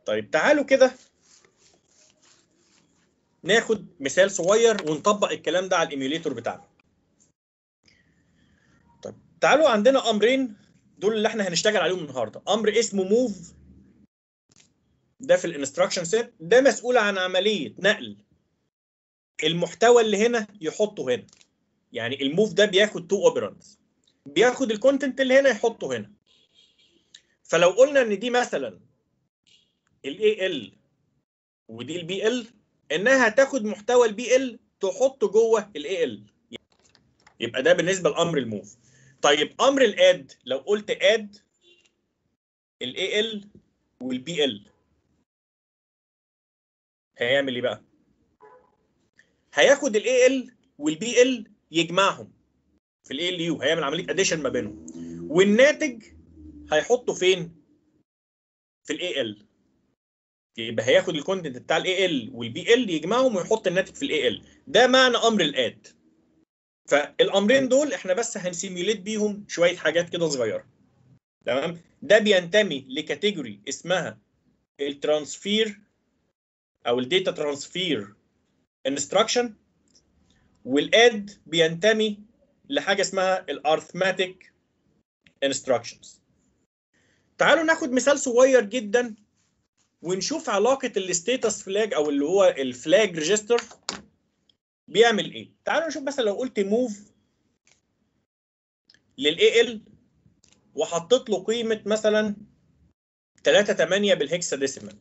طيب تعالوا كده ناخد مثال صغير ونطبق الكلام ده على الايميوليتور بتاعنا طيب تعالوا عندنا امرين دول اللي احنا هنشتغل عليهم النهارده امر اسمه موف ده في الانستراكشن سيت ده مسؤول عن عمليه نقل المحتوى اللي هنا يحطه هنا يعني الموف ده بياخد تو اوبرانتس بياخد الكونتنت اللي هنا يحطه هنا فلو قلنا ان دي مثلا الاي ال ودي البي ال انها هتاخد محتوى البي ال تحطه جوه الاي ال يبقى ده بالنسبه لامر الموف طيب امر الاد لو قلت اد الاي ال والبي ال هيعمل ايه بقى هياخد الاي ال والبي ال يجمعهم في الاي ال يو هيعمل عمليه اديشن ما بينهم والناتج هيحطه فين في الاي ال يبقى هياخد الكونتنت بتاع الاي ال والبي ال يجمعهم ويحط الناتج في الاي ال ده معنى امر الاد فالامرين دول احنا بس هنسيميوليت بيهم شويه حاجات كده صغيره تمام ده بينتمي لكاتيجوري اسمها الترانسفير او الداتا ترانسفير انستراكشن والاد بينتمي لحاجه اسمها الارثماتيك انستراكشنز تعالوا ناخد مثال صغير جدا ونشوف علاقه الستيتس فلاج او اللي هو الفلاج ريجستر بيعمل ايه تعالوا نشوف مثلا لو قلت موف للاي ال وحطيت له قيمه مثلا 3 8 بالهكسا ديسيمال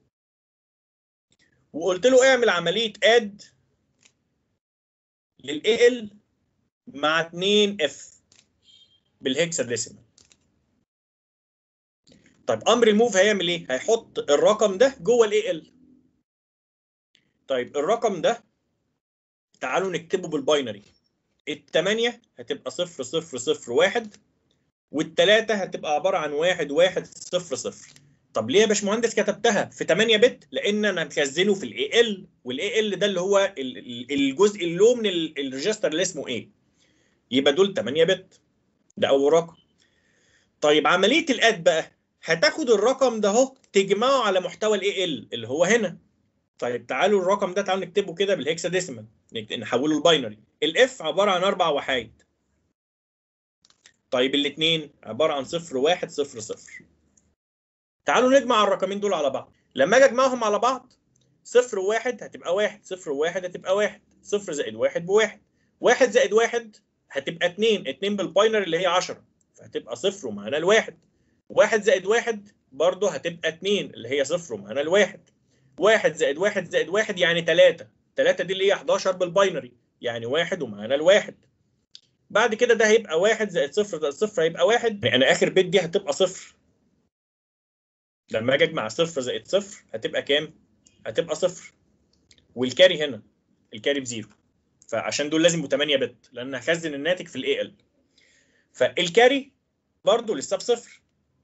وقلت له اعمل عمليه اد للاي ال مع 2 اف بالهكسا ديسيمال طيب امر الموف هيعمل ايه هيحط الرقم ده جوه الاي ال طيب الرقم ده تعالوا نكتبه بالباينري الثمانية هتبقى صفر صفر صفر واحد والتلاتة هتبقى عبارة عن واحد واحد صفر صفر طب ليه يا باشمهندس كتبتها في 8 بت؟ لأن أنا مخزنه في الاي ال والاي ال ده اللي هو الجزء اللي هو من الريجستر اللي اسمه ايه؟ يبقى دول 8 بت ده أول رقم. طيب عملية الاد بقى هتاخد الرقم ده اهو تجمعه على محتوى الاي ال اللي هو هنا. طيب تعالوا الرقم ده تعالوا نكتبه كده بالهكسا ديسيمال نحوله لباينري الاف عباره عن اربع وحايد طيب الاثنين عباره عن صفر واحد صفر صفر تعالوا نجمع الرقمين دول على بعض لما اجي اجمعهم على بعض صفر وواحد هتبقى واحد صفر وواحد هتبقى واحد صفر زائد واحد بواحد واحد زائد واحد هتبقى اتنين اتنين بالباينري اللي هي 10 فهتبقى صفر ومعانا الواحد واحد زائد واحد برضه هتبقى اتنين اللي هي صفر ومعانا الواحد واحد زائد واحد زائد واحد يعني تلاتة تلاتة دي اللي هي 11 بالباينري يعني واحد ومعانا الواحد بعد كده ده هيبقى واحد زائد صفر زائد صفر هيبقى واحد يعني اخر بيت دي هتبقى صفر لما اجي اجمع صفر زائد صفر هتبقى كام؟ هتبقى صفر والكاري هنا الكاري بزيرو فعشان دول لازم يبقوا 8 بت لان هخزن الناتج في الاي ال فالكاري برضه لسه بصفر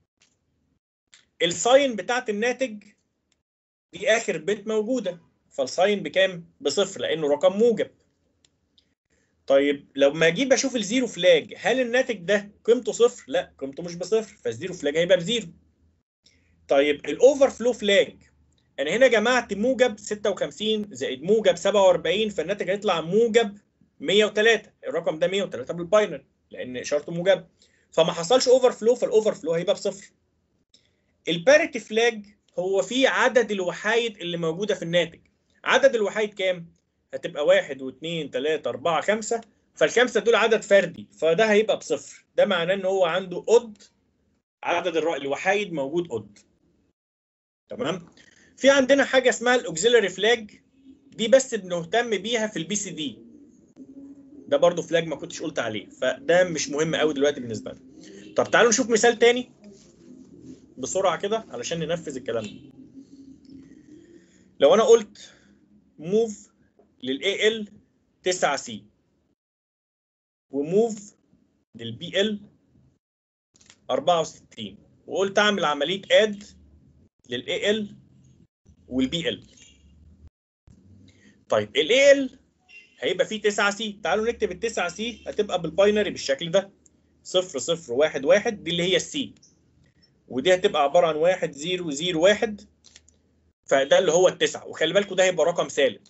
الساين بتاعت الناتج دي اخر بت موجوده فالساين بكام؟ بصفر لانه رقم موجب. طيب لما اجيب اشوف الزيرو فلاج هل الناتج ده قيمته صفر؟ لا قيمته مش بصفر فالزيرو فلاج هيبقى بزيرو. طيب الاوفر فلو فلاج انا هنا جمعت موجب 56 زائد موجب 47 فالناتج هيطلع موجب 103 الرقم ده 103 بالباينري لان اشارته موجبه فما حصلش اوفر فلو فالاوفر فلو هيبقى بصفر. الباريتي فلاج هو في عدد الوحايد اللي موجوده في الناتج عدد الوحايد كام هتبقى واحد واثنين ثلاثة أربعة خمسة فالخمسة دول عدد فردي فده هيبقى بصفر ده معناه إن هو عنده أود عدد الوحايد موجود أود تمام في عندنا حاجة اسمها الأوكسيلري فلاج دي بس بنهتم بيها في البي سي دي ده برضو فلاج ما كنتش قلت عليه فده مش مهم قوي دلوقتي بالنسبة لنا طب تعالوا نشوف مثال تاني بسرعة كده علشان ننفذ الكلام ده لو أنا قلت موف للاي ال 9 سي وموف للبي ال 64 وقلت اعمل عمليه اد للاي ال والبي ال طيب الاي ال هيبقى فيه 9 سي تعالوا نكتب ال 9 سي هتبقى بالباينري بالشكل ده 0 0 1 1 دي اللي هي السي ودي هتبقى عباره عن 1 0 0 1 فده اللي هو التسعة وخلي بالكم ده هيبقى رقم سالب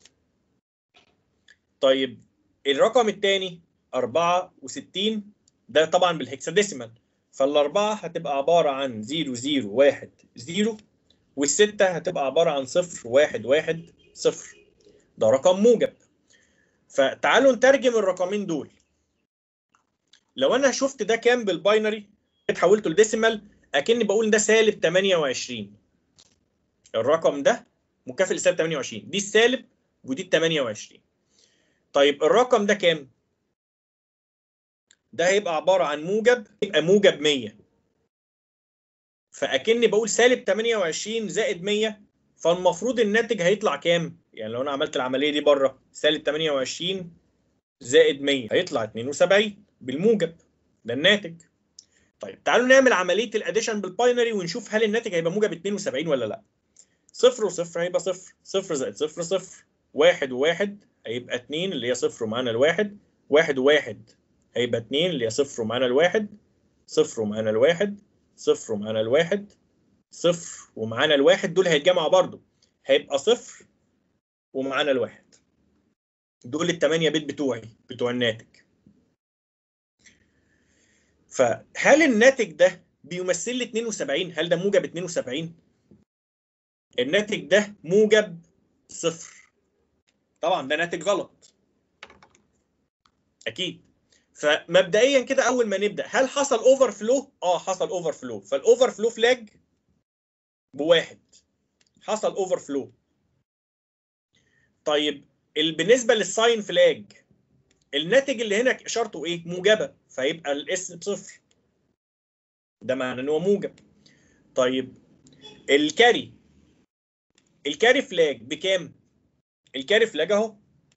طيب الرقم الثاني 64 ده طبعا بالهكساديسيمال فالأربعة هتبقى عبارة عن 0 0 1 0 والستة هتبقى عبارة عن 0 1 1 0 ده رقم موجب فتعالوا نترجم الرقمين دول لو انا شفت ده كام بالباينري حولته لديسيمال اكني بقول ده سالب 28 الرقم ده مكافئ لسالب 28 دي السالب ودي ال 28 طيب الرقم ده كام؟ ده هيبقى عبارة عن موجب يبقى موجب 100 فأكني بقول سالب 28 زائد 100 فالمفروض الناتج هيطلع كام؟ يعني لو أنا عملت العملية دي بره سالب 28 زائد 100 هيطلع 72 بالموجب ده الناتج طيب تعالوا نعمل عملية الأديشن بالباينري ونشوف هل الناتج هيبقى موجب 72 ولا لا صفر وصفر هيبقى صفر صفر زائد صفر صفر واحد وواحد هيبقى اتنين اللي هي صفر ومعانا الواحد واحد وواحد هيبقى اتنين اللي هي صفر ومعانا الواحد صفر ومعانا الواحد صفر ومعانا الواحد صفر ومعانا الواحد دول هيتجمعوا برضو هيبقى صفر ومعانا الواحد دول التمانية بيت بتوعي بتوع الناتج فهل الناتج ده بيمثل لي 72 هل ده موجب 72 الناتج ده موجب صفر طبعا ده ناتج غلط اكيد فمبدئيا كده اول ما نبدا هل حصل اوفر فلو اه حصل اوفر فلو فالاوفر فلو فلاج بواحد حصل اوفر فلو طيب بالنسبه للساين فلاج الناتج اللي هنا اشارته ايه موجبه فيبقى الاس بصفر ده معناه ان هو موجب طيب الكاري الكاري فلاج بكام الكاري فلاج اهو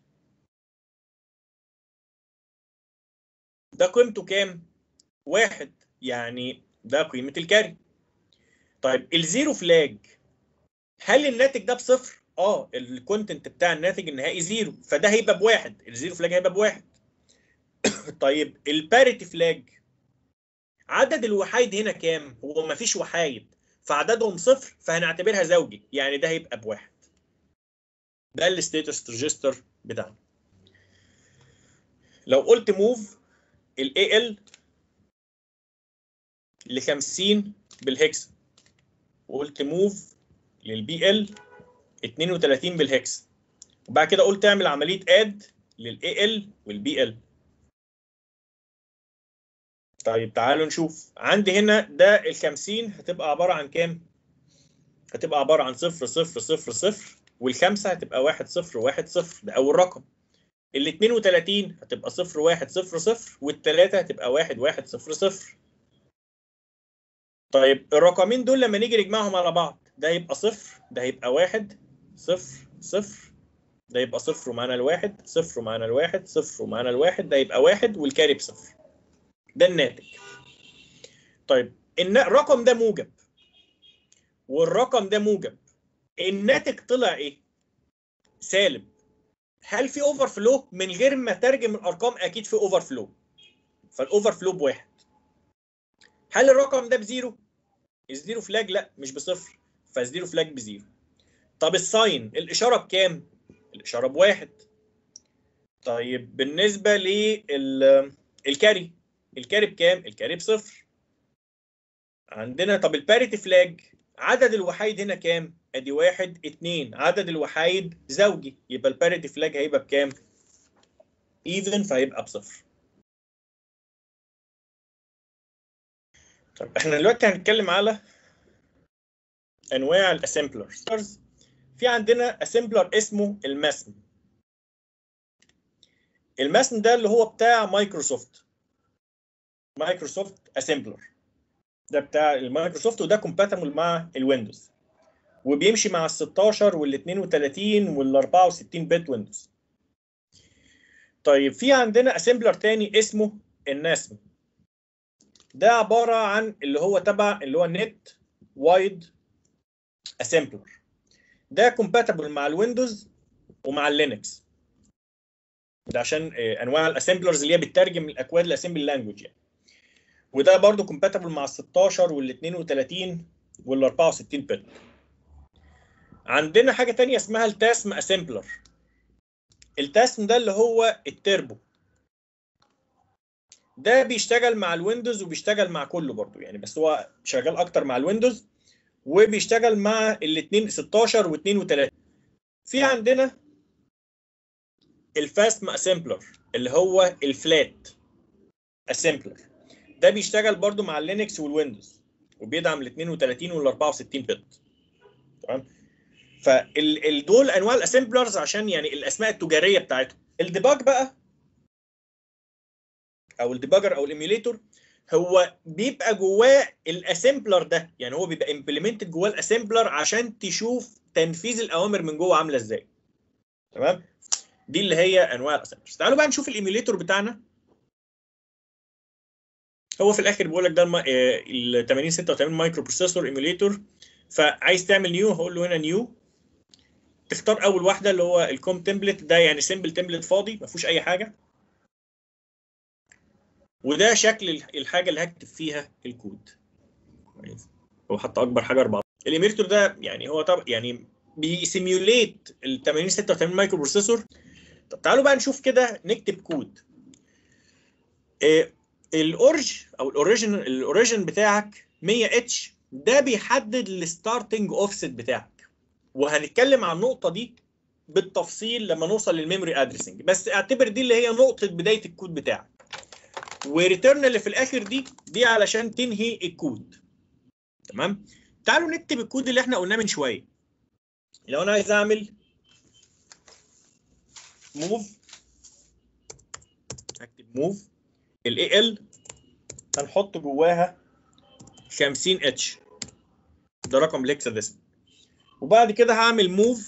ده قيمته كام واحد يعني ده قيمة الكاري طيب الزيرو فلاج هل الناتج ده بصفر اه الكونتنت بتاع الناتج النهائي زيرو فده هيبقى بواحد الزيرو فلاج هيبقى بواحد طيب الباريتي فلاج عدد الوحايد هنا كام هو مفيش وحايد فعددهم صفر فهنعتبرها زوجي يعني ده هيبقى بواحد ده الستيتس ريجستر بتاعنا لو قلت موف الاي ال ل 50 بالهكس وقلت موف للبي ال 32 بالهكس وبعد كده قلت اعمل عمليه اد للاي ال والبي ال طيب تعالوا نشوف عندي هنا ده ال 50 هتبقى عباره عن كام؟ هتبقى عباره عن 0 0 0 0 والخمسه هتبقى 1 0 1 0 ده اول رقم ال 32 هتبقى 0 1 0 0 والثلاثه هتبقى 1 1 0 0 طيب الرقمين دول لما نيجي نجمعهم على بعض ده يبقى صفر ده هيبقى واحد صفر صفر ده يبقى صفر ومعانا الواحد صفر ومعانا الواحد صفر ومعانا الواحد ده يبقى واحد والكاري بصفر ده الناتج طيب الرقم ده موجب والرقم ده موجب الناتج طلع ايه سالب هل في اوفر فلو من غير ما ترجم الارقام اكيد في اوفر فلو فالاوفر فلو بواحد هل الرقم ده بزيرو الزيرو فلاج لا مش بصفر فالزيرو فلاج بزيرو طب الساين الاشاره بكام الاشاره بواحد طيب بالنسبه للكاري الكاري بكام الكاري بصفر عندنا طب الباريتي فلاج عدد الوحيد هنا كام ادي واحد اتنين عدد الوحيد زوجي يبقى الباريتي فلاج هيبقى بكام ايفن فهيبقى بصفر طب احنا دلوقتي هنتكلم على انواع الاسمبلرز في عندنا اسمبلر اسمه الماسن الماسن ده اللي هو بتاع مايكروسوفت مايكروسوفت اسمبلر ده بتاع المايكروسوفت وده كومباتبل مع الويندوز وبيمشي مع ال 16 وال 32 وال 64 بت ويندوز طيب في عندنا اسمبلر تاني اسمه الناسم ده عباره عن اللي هو تبع اللي هو نت وايد اسمبلر ده كومباتبل مع الويندوز ومع اللينكس ده عشان انواع الاسمبلرز اللي هي بتترجم الاكواد الاسمبل لانجوج يعني وده برضو كومباتبل مع ال 16 وال 32 وال 64 بت عندنا حاجه تانية اسمها التاسم اسمبلر التاسم ده اللي هو التربو ده بيشتغل مع الويندوز وبيشتغل مع كله برضو يعني بس هو شغال اكتر مع الويندوز وبيشتغل مع الاثنين 16 و2 و3 في عندنا الفاست اسمبلر اللي هو الفلات اسمبلر ده بيشتغل برضو مع اللينكس والويندوز وبيدعم ال 32 وال 64 بت تمام فالدول انواع الاسمبلرز عشان يعني الاسماء التجاريه بتاعتهم الديباج بقى او الديباجر او الايميوليتور هو بيبقى جواه الاسمبلر ده يعني هو بيبقى امبلمنتد جواه الاسمبلر عشان تشوف تنفيذ الاوامر من جوه عامله ازاي تمام دي اللي هي انواع الاسمبلرز تعالوا بقى نشوف الايميوليتور بتاعنا هو في الاخر بيقول لك ده ال 8086 مايكرو بروسيسور ايميوليتور فعايز تعمل نيو هقول له هنا نيو تختار اول واحده اللي هو الكوم تمبلت ده يعني سمبل تمبلت فاضي ما فيهوش اي حاجه وده شكل الحاجه اللي هكتب فيها الكود هو حتى اكبر حاجه 4 الايميوليتور ده يعني هو طب يعني بيسيميوليت ال 8086 مايكرو بروسيسور طب تعالوا بقى نشوف كده نكتب كود إيه الاورج او الاوريجن الاوريجن بتاعك 100 اتش ده بيحدد الستارتنج اوفست بتاعك وهنتكلم عن النقطه دي بالتفصيل لما نوصل للميموري ادريسنج بس اعتبر دي اللي هي نقطه بدايه الكود بتاعك وريتيرن اللي في الاخر دي دي علشان تنهي الكود تمام تعالوا نكتب الكود اللي احنا قلناه من شويه لو انا عايز اعمل موف اكتب موف الاي ال هنحط جواها 50 اتش ده رقم الهكساديسمال وبعد كده هعمل موف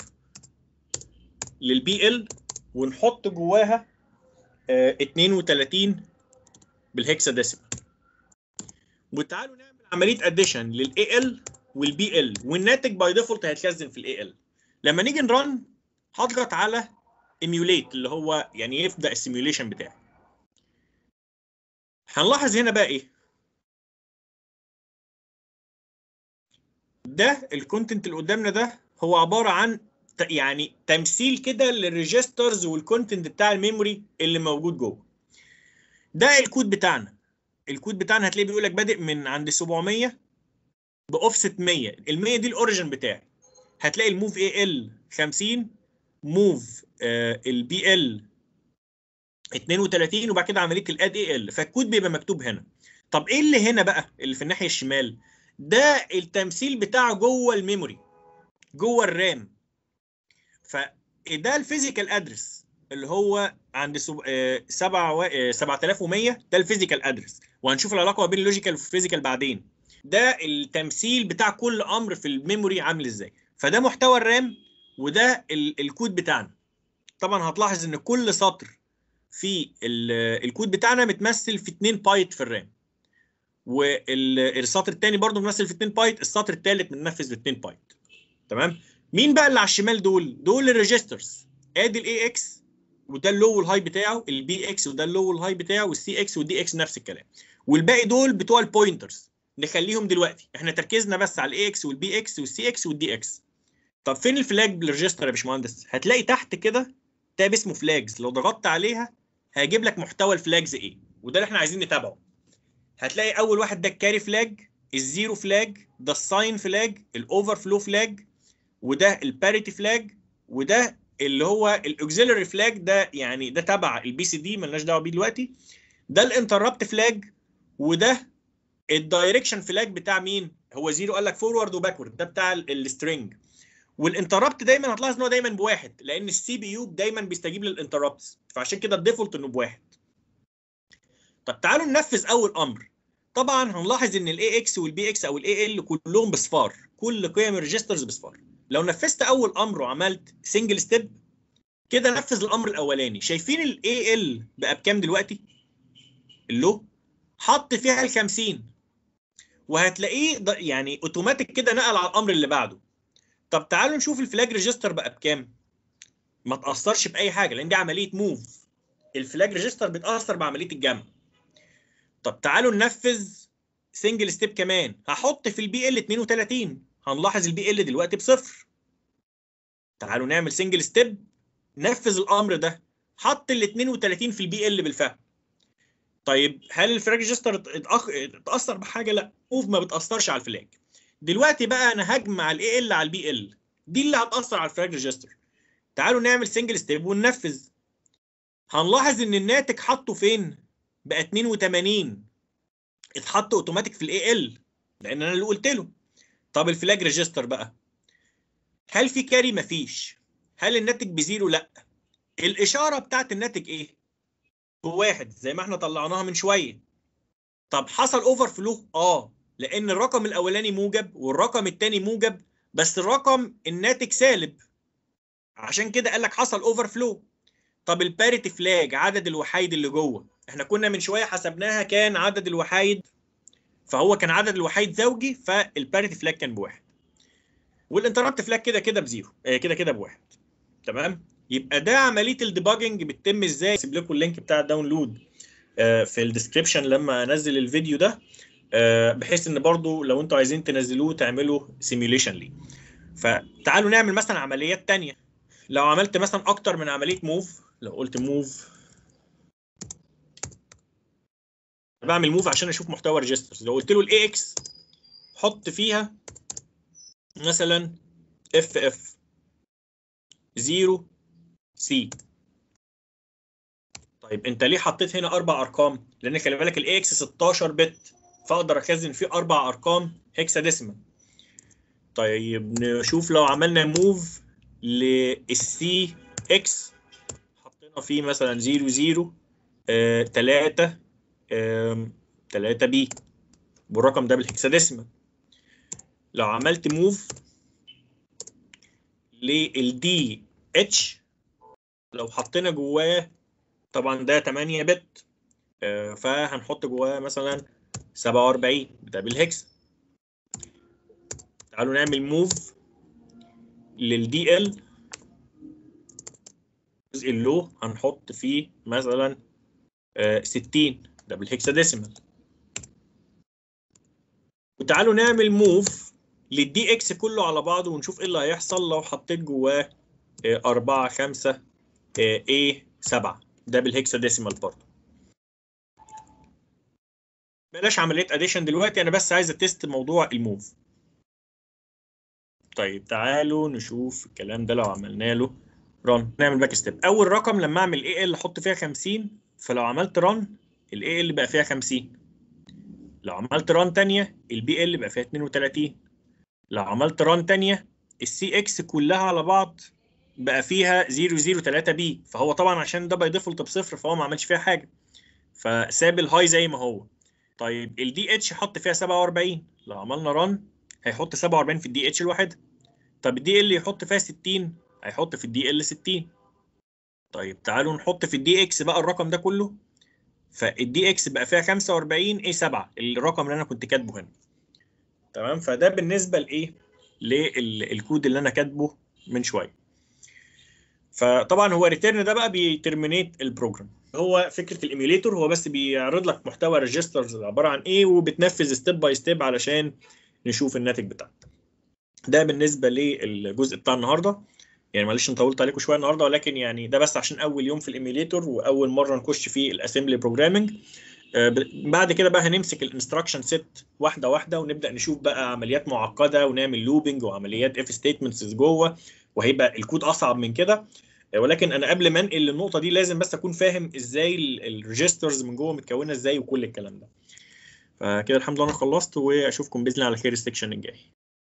للبي ال ونحط جواها اه 32 بالهكساديسمال وتعالوا نعمل عمليه اديشن للاي ال والبي ال والناتج باي ديفولت هيتخزن في الاي ال لما نيجي نرن هضغط على ايميوليت اللي هو يعني يبدا السيميوليشن بتاعي هنلاحظ هنا بقى ايه ده الكونتنت اللي قدامنا ده هو عباره عن يعني تمثيل كده للريجسترز والكونتنت بتاع الميموري اللي موجود جوه ده الكود بتاعنا الكود بتاعنا هتلاقيه بيقول لك بادئ من عند 700 باوفست 100 ال 100 دي الاوريجن بتاعي هتلاقي الموف اي ال 50 موف البي ال 32 وبعد كده عمليه الاد اي ال فالكود بيبقى مكتوب هنا طب ايه اللي هنا بقى اللي في الناحيه الشمال ده التمثيل بتاعه جوه الميموري جوه الرام فده الفيزيكال ادرس اللي هو عند 7 7100 ده الفيزيكال ادرس وهنشوف العلاقه ما بين اللوجيكال والفيزيكال بعدين ده التمثيل بتاع كل امر في الميموري عامل ازاي فده محتوى الرام وده الكود بتاعنا طبعا هتلاحظ ان كل سطر في الكود بتاعنا متمثل في 2 بايت في الرام والسطر الثاني برضه متمثل في 2 بايت السطر الثالث متنفذ ب 2 بايت تمام مين بقى اللي على الشمال دول دول الريجسترز ادي الاي اكس وده اللو والهاي بتاعه البي اكس وده اللو والهاي بتاعه والسي اكس والدي اكس نفس الكلام والباقي دول بتوع البوينترز نخليهم دلوقتي احنا تركيزنا بس على الاي اكس والبي اكس والسي اكس والدي اكس طب فين الفلاج بالريجستر يا باشمهندس هتلاقي تحت كده تاب اسمه فلاجز لو ضغطت عليها هيجيب لك محتوى الفلاجز ايه وده اللي احنا عايزين نتابعه هتلاقي اول واحد ده الكاري فلاج الزيرو فلاج ده الساين فلاج الاوفر فلو فلاج وده الباريتي فلاج وده اللي هو الاوكسيلري فلاج ده يعني ده تبع البي سي دي ملناش دعوه بيه دلوقتي ده الانتربت فلاج وده الدايركشن فلاج بتاع مين هو زيرو قال لك فورورد وباكورد ده بتاع السترنج والانتربت دايما هتلاحظ ان هو دايما بواحد لان السي بي يو دايما بيستجيب للانتربتس فعشان كده الديفولت انه بواحد طب تعالوا ننفذ اول امر طبعا هنلاحظ ان الاي اكس والبي اكس او الاي ال كلهم بصفار كل قيم الريجسترز بصفار لو نفذت اول امر وعملت سنجل ستيب كده نفذ الامر الاولاني شايفين الاي ال بقى بكام دلوقتي اللو حط فيها ال 50 وهتلاقيه يعني اوتوماتيك كده نقل على الامر اللي بعده طب تعالوا نشوف الفلاج ريجستر بقى بكام ما تاثرش باي حاجه لان دي عمليه موف الفلاج ريجستر بتاثر بعمليه الجمع طب تعالوا ننفذ سنجل ستيب كمان هحط في البي ال 32 هنلاحظ البي ال دلوقتي بصفر تعالوا نعمل سنجل ستيب نفذ الامر ده حط ال 32 في البي ال بالفعل طيب هل الفلاج ريجستر اتأخ... اتاثر بحاجه لا موف ما بتاثرش على الفلاج دلوقتي بقى انا هجمع الاي ال على البي ال دي اللي هتاثر على الفلاج ريجستر تعالوا نعمل سنجل ستيب وننفذ هنلاحظ ان الناتج حطه فين بقى 82 اتحط اوتوماتيك في الاي ال لان انا اللي قلت له طب الفلاج ريجستر بقى هل في كاري مفيش هل الناتج بزيرو لا الاشاره بتاعت الناتج ايه بواحد زي ما احنا طلعناها من شويه طب حصل اوفر فلو اه لان الرقم الاولاني موجب والرقم الثاني موجب بس الرقم الناتج سالب عشان كده قال لك حصل اوفر فلو طب الباريتي فلاج عدد الوحايد اللي جوه احنا كنا من شويه حسبناها كان عدد الوحايد فهو كان عدد الوحايد زوجي فالباريتي فلاج كان بواحد والانتربت فلاج كده كده بزيرو آه كده كده بواحد تمام يبقى ده عمليه الديباجنج بتتم ازاي اسيب لكم اللينك بتاع الداونلود آه في الديسكربشن لما انزل الفيديو ده آه بحيث ان برضو لو انتوا عايزين تنزلوه تعملوا سيميوليشن ليه فتعالوا نعمل مثلا عمليات تانية لو عملت مثلا اكتر من عمليه موف لو قلت موف بعمل موف عشان اشوف محتوى ريجسترز لو قلت له الاي اكس حط فيها مثلا اف اف 0 سي طيب انت ليه حطيت هنا اربع ارقام لان خلي بالك الاي اكس 16 بت فاقدر اخزن فيه اربع ارقام هكساديسيمال طيب نشوف لو عملنا موف للسي اكس حطينا فيه مثلا 0 0 3 3 بي بالرقم ده بالهكساديسيمال لو عملت موف للدي اتش لو حطينا جواه طبعا ده 8 بت فهنحط جواه مثلا 47 ده بالهكس تعالوا نعمل موف للدي ال الجزء اللو هنحط فيه مثلا 60 ده بالهكساديسيمال وتعالوا نعمل موف للدي اكس كله على بعضه ونشوف ايه اللي هيحصل لو حطيت جواه 4 5 A 7 ده بالهكساديسيمال برضه بلاش عمليه اديشن دلوقتي انا بس عايز اتست موضوع الموف طيب تعالوا نشوف الكلام ده لو عملنا له ران نعمل باك ستيب اول رقم لما اعمل اي ال احط فيها 50 فلو عملت ران الاي ال بقى فيها 50 لو عملت ران ثانيه البي ال بقى فيها 32 لو عملت ران ثانيه السي اكس كلها على بعض بقى فيها 003 بي فهو طبعا عشان ده باي ديفولت بصفر فهو ما عملش فيها حاجه فساب الهاي زي ما هو طيب الدي اتش حط فيها 47 لو عملنا ران هيحط 47 في الدي اتش الواحد طب الدي ال يحط فيها 60 هيحط في الدي ال 60 طيب تعالوا نحط في الدي اكس بقى الرقم ده كله فالدي اكس بقى فيها 45 اي 7 الرقم اللي انا كنت كاتبه هنا تمام فده بالنسبه لايه للكود اللي انا كاتبه من شويه فطبعا هو ريتيرن ده بقى بيترمينيت البروجرام هو فكره الايميوليتور هو بس بيعرض لك محتوى ريجسترز عباره عن ايه وبتنفذ ستيب باي ستيب علشان نشوف الناتج بتاعك ده بالنسبه للجزء بتاع النهارده يعني معلش انا طولت عليكم شويه النهارده ولكن يعني ده بس عشان اول يوم في الايميوليتور واول مره نخش في الاسمبلي بروجرامنج بعد كده بقى هنمسك الانستراكشن سيت واحده واحده ونبدا نشوف بقى عمليات معقده ونعمل لوبنج وعمليات اف ستيتمنتس جوه وهيبقى الكود اصعب من كده ولكن انا قبل ما انقل للنقطه دي لازم بس اكون فاهم ازاي الريجسترز من جوه متكونه ازاي وكل الكلام ده فكده الحمد لله انا خلصت واشوفكم باذن الله على خير السكشن الجاي